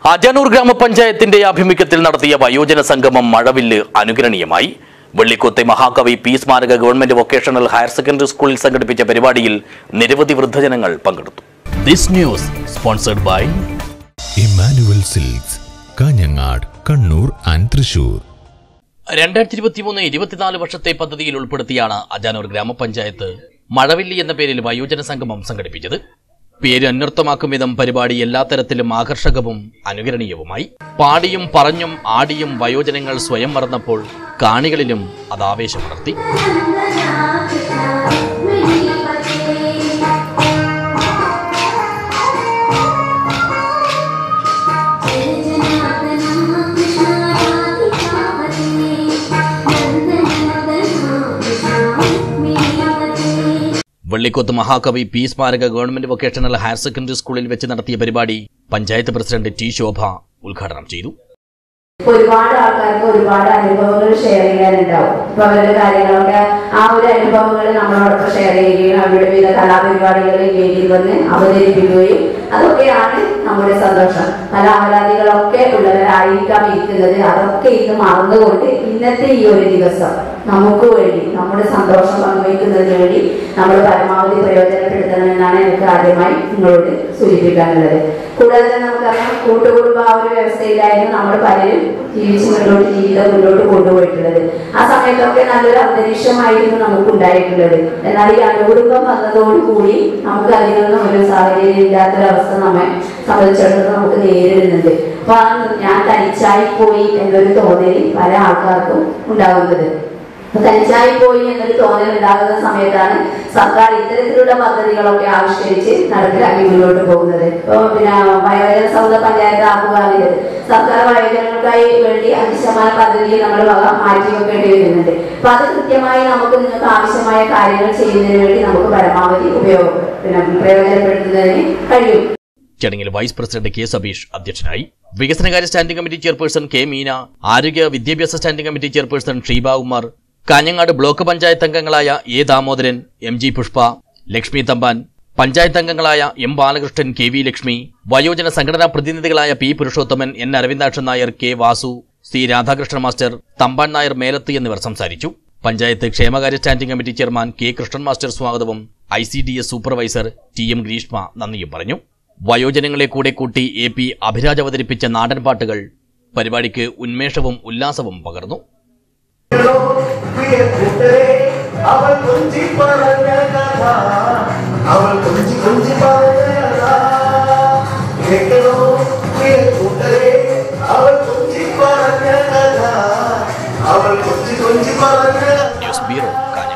അജനൂർ ഗ്രാമപഞ്ചായത്തിന്റെ ആഭിമുഖ്യത്തിൽ നടത്തിയ വയോജന സംഗമം മഴവില്ല് അനുകരണീയമായി വെള്ളിക്കോത്തെ മഹാകവി പി സ്മാരക ഗവൺമെന്റ് വൊക്കേഷണൽ ഹയർ സെക്കൻഡറി സ്കൂളിൽ സംഘടിപ്പിച്ച പരിപാടിയിൽ നിരവധി വൃദ്ധജനങ്ങൾ പങ്കെടുത്തു this news sponsored by Emmanuel Silks Kanhangad Kannur and Thrissur രണ്ടായിരത്തി ഇരുപത്തിമൂന്ന് ഇരുപത്തിനാല് വർഷത്തെ പദ്ധതിയിൽ ഉൾപ്പെടുത്തിയാണ് അജാനൂർ ഗ്രാമപഞ്ചായത്ത് മഴവില്ലി എന്ന പേരിൽ വയോജന സംഗമം സംഘടിപ്പിച്ചത് പേര് അന്വർത്ഥമാക്കും വിധം പരിപാടി എല്ലാ തരത്തിലും ആകർഷകവും അനുകരണീയവുമായി പാടിയും പറഞ്ഞും ആടിയും വയോജനങ്ങൾ സ്വയം മറന്നപ്പോൾ കാണികളിലും അത് ആവേശമുണർത്തി വെള്ളിക്കോത്ത് മഹാകവി പി സ്മാരക ഗവൺമെന്റ് വൊക്കേഷണൽ ഹയർ സെക്കൻഡറി സ്കൂളിൽ വെച്ച് നടത്തിയ പരിപാടി പഞ്ചായത്ത് പ്രസിഡന്റ് ടി ശോഭ ഉദ്ഘാടനം ചെയ്തു ഒരുപാട് ആൾക്കാർക്ക് ഒരുപാട് അനുഭവങ്ങൾ ഷെയർ ചെയ്യാനുണ്ടാവും ഇപ്പൊ അവരുടെ കാര്യങ്ങളൊക്കെ ആ ഒരു അനുഭവങ്ങൾ നമ്മളോടൊപ്പം ഷെയർ ചെയ്യുകയും അവരുടെ വിവിധ കലാപരിപാടികളിൽ വേദിയിൽ വന്ന് അവതരിപ്പിക്കുകയും അതൊക്കെയാണ് നമ്മുടെ സന്തോഷം പല അപരാധികളൊക്കെ ഉള്ളവരായിരിക്കാം ഇരിക്കുന്നത് അതൊക്കെ ഇത് മറന്നുകൊണ്ട് ഇന്നത്തെ ഈ ഒരു ദിവസം നമുക്ക് വേണ്ടി നമ്മുടെ സന്തോഷം പങ്കുവയ്ക്കുന്നതിന് വേണ്ടി നമ്മൾ പരമാവധി പ്രയോജനപ്പെടുത്തണമെന്നാണ് എനിക്ക് ആദ്യമായി നിങ്ങളോട് സൂചിപ്പിക്കാനുള്ളത് കൂടാതെ തന്നെ നമുക്കറിയാം കൂട്ടുകുടുംബ ആ ഒരു വ്യവസ്ഥയിലായിരുന്നു നമ്മൾ പലരും ജീവിച്ച് മുന്നോട്ട് ജീവിതം മുന്നോട്ട് കൊണ്ടുപോയിട്ടുള്ളത് ആ സമയത്തൊക്കെ നല്ലൊരു അന്തരീക്ഷമായിരുന്നു നമുക്ക് ഉണ്ടായിട്ടുള്ളത് എന്നാൽ ഈ അണുകുടുംബം വന്നതോടുകൂടി നമുക്ക് അതിൽ നിന്നും ഒരു സാഹചര്യം ഇല്ലാത്തൊരവസ്ഥ നമ്മെ സംബന്ധിച്ചിടത്തോളം നമുക്ക് നേരിടുന്നുണ്ട് അപ്പൊ ആ ഞാൻ തനിച്ചായി പോയി എന്നൊരു തോന്നൽ പല ആൾക്കാർക്കും ഉണ്ടാകുന്നത് അപ്പൊ തനിച്ചായി പോയി എന്നൊരു തോന്നൽ ഉണ്ടാകുന്ന സമയത്താണ് സർക്കാർ ഇത്തരത്തിലുള്ള പദ്ധതികളൊക്കെ ആവിഷ്കരിച്ച് നടപ്പിലാക്കി മുന്നോട്ട് പോകുന്നത് ഇപ്പൊ പിന്നെ വയോജന സൗഹൃദ പഞ്ചായത്ത് ആക്കുവാനിത് സർക്കാർ വയോജനങ്ങൾക്കായി വേണ്ടി അഞ്ച് ശതമാനം പദ്ധതി നമ്മൾ വക മാറ്റി വെക്കേണ്ടി വരുന്നുണ്ട് അപ്പൊ അത് കൃത്യമായി നമുക്ക് നിങ്ങൾക്ക് ആവശ്യമായ കാര്യങ്ങൾ ചെയ്യുന്നതിന് വേണ്ടി നമുക്ക് പരമാവധി ഉപയോഗ പിന്നെ പ്രയോജനപ്പെടുത്തുന്നതിന് കഴിയും ചടങ്ങിൽ വൈസ് പ്രസിഡന്റ് കെ സബീഷ് അധ്യക്ഷനായി വികസനകാര്യ standing committee chairperson K Meena ആരോഗ്യ വിദ്യാഭ്യാസ standing committee chairperson Sheeba Umar Kanhangad block panchayat അംഗങ്ങളായ A Damodaran M G Pushpa Lakshmi Thampan panchayat അംഗങ്ങളായ M Balakrishnan K V Lakshmi വയോജന സംഘടനാ പ്രതിനിധികളായ P Purushothaman N Aravindakshan Nair K Vasu C Radhakrishnan master Thampan Nair Melath എന്നിവർ സംസാരിച്ചു പഞ്ചായത്ത് ക്ഷേമകാര്യ standing committee chairman K Krishnan master സ്വാഗതവും I C D S supervisor T M Greeshma നന്ദിയും പറഞ്ഞു വയോജനങ്ങളെ കൂടെ കൂട്ടി എ പി അഭിരാജ് അവതരിപ്പിച്ച നാടൻ പാട്ടുകൾ പരിപാടിക്ക് ഉന്മേഷവും ഉല്ലാസവും പകർന്നു പ്രിയ കൂട്ടരെ അവൾ കൊഞ്ചി പറഞ്ഞ കഥ അവൾ കൊഞ്ചി കൊഞ്ചി പറഞ്ഞ കഥ കേൾക്കണോ പ്രിയ കൂട്ടരെ അവൾ കൊഞ്ചി പറഞ്ഞ കഥ അവൾ കൊഞ്ചി കൊഞ്ചി പറഞ്ഞ കഥ ന്യൂസ് ബ്യൂറോ കാഞ്ഞങ്ങാട്